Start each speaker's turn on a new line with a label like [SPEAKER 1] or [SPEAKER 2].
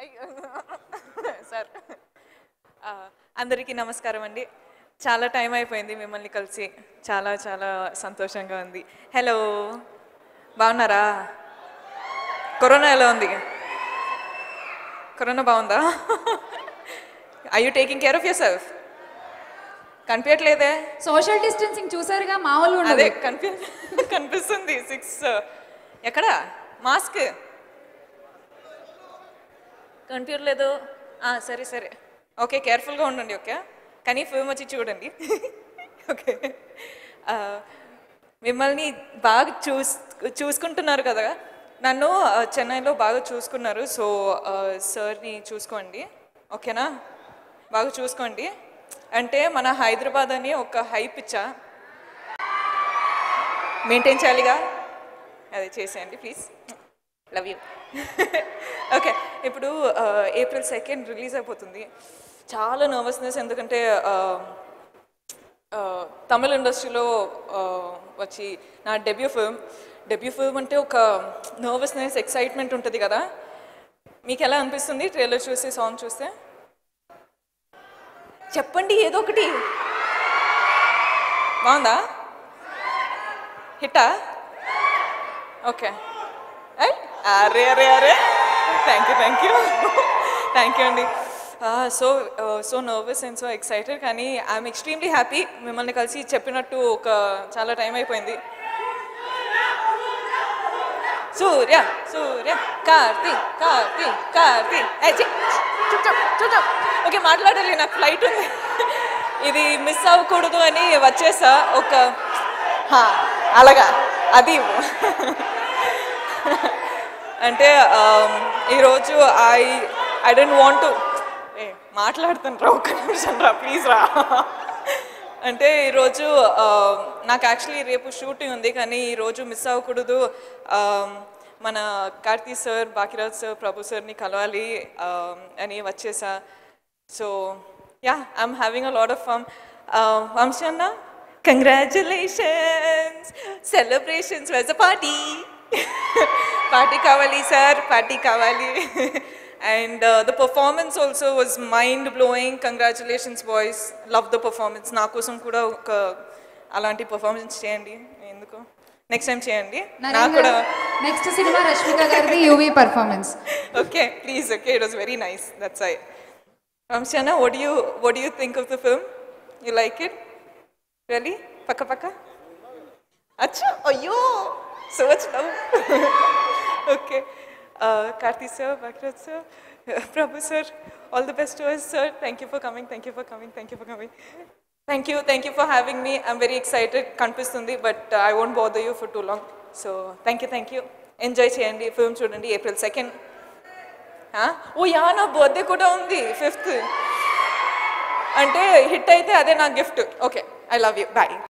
[SPEAKER 1] Sir ఆ, అందరికీ నమస్కారం అండి చాలా టైం అయిపోయింది మిమ్మల్ని కలిసి చాలా చాలా సంతోషంగా ఉంది హలో బాగున్నారా కరోనా ఎలా ఉంది కరోనా బాగుందా I you taking care of yourself కనిపించట్లేదే
[SPEAKER 2] సోషల్ డిస్టెన్సింగ్ చూసారుగా మామూలు
[SPEAKER 1] అదే
[SPEAKER 2] ఉండదు
[SPEAKER 1] కనిపి కనిపిస్తుంది సిక్స్ ఎక్కడ మాస్క్ కనిపించట్లేదు ఆ, సరే సరే ఓకే కేర్ఫుల్గా ఉండండి ఓకే కానీ ఫిల్మ్ వచ్చి చూడండి ఓకే ఆ, మిమ్మల్ని బాగా చూస్ చూసుకుంటున్నారు కదా నన్ను ఆ, చెన్నైలో బాగా చూసుకున్నారు సో ఆ, సార్ని చూసుకోండి ఓకేనా బాగా చూసుకోండి అంటే మన హైదరాబాద్ అని ఒక హైప్ ఇచ్చా మెయింటైన్ చేయాలిగా అది చేసేయండి ప్లీజ్ లవ్ యూ ఓకే ఇప్పుడు ఏప్రిల్ సెకండ్ రిలీజ్ అయిపోతుంది చాలా నర్వస్నెస్ ఎందుకంటే ఆ, ఆ, తమిళ ఇండస్ట్రీలో ఆ, వచ్చి నా డెబ్యూ ఫిల్మ్ డెబ్యూ ఫిల్మ్ అంటే ఒక నర్వస్నెస్ ఎక్సైట్మెంట్ ఉంటుంది కదా మీకు ఎలా అనిపిస్తుంది ట్రైలర్ చూస్తే సాంగ్ చూస్తే చెప్పండి ఏదో ఒకటి బాగుందా హిట్టా ఓకే అరే అరే అరే thank you thank you thank you అండి so so nervous and so excited కానీ ఐఎమ్ ఎక్స్ట్రీమ్లీ హ్యాపీ మిమ్మల్ని కలిసి చెప్పినట్టు ఒక చాలా టైం అయిపోయింది సూర్య సూర్య కార్తీ కార్తీ కార్తీ చూచాం ఓకే మాట్లాడాలి నాకు ఫ్లైట్ ఉంది ఇది మిస్ అవ్వకూడదు అని వచ్చేసా ఒక హా, అలాగా అది ఇవ్వు. అంటే um, ఈరోజు I I don't want a మాట్లాడుతాను రా ఒక్క నిమిషం రా ప్లీజ్ రా అంటే ఈరోజు um, నాకు యాక్చువల్లీ రేపు షూటింగ్ ఉంది కానీ ఈరోజు మిస్ అవ్వకూడదు um, మన కార్తీ సార్ బాకిరాజ్ సార్ ప్రభు సార్ని కలవాలి um, అని వచ్చేసా so yeah I'm having a lot of fun Vamsi అన్న congratulations celebrations veg a party party కావాలి సార్ పార్టీ కావాలి and the performance also was mind blowing congratulations boys love the performance నా కోసం కూడా ఒక అలాంటి పర్ఫార్మెన్స్ చేయండి ఎందుకు నెక్స్ట్ టైం చేయండి నాకు కూడా
[SPEAKER 2] నెక్స్ట్ సినిమా రష్మిక గారిది UV performance
[SPEAKER 1] okay please okay it was very nice that's why Ramshana, what do you what do you think of the film you like it really paka paka acha ayyo so much love okay uh, Karthi sir Bakrat sir Prabhu sir all the best to us sir thank you for coming thank you for coming thank you for coming thank you thank you for having me I'm very excited కనిపిస్తుంది but I won't bother you for too long so thank you thank you enjoy చేయండి film చూడండి April second oh yeah నా birthday కూడా ఉంది fifth అంటే hit అయితే అదే నా gift okay I love you bye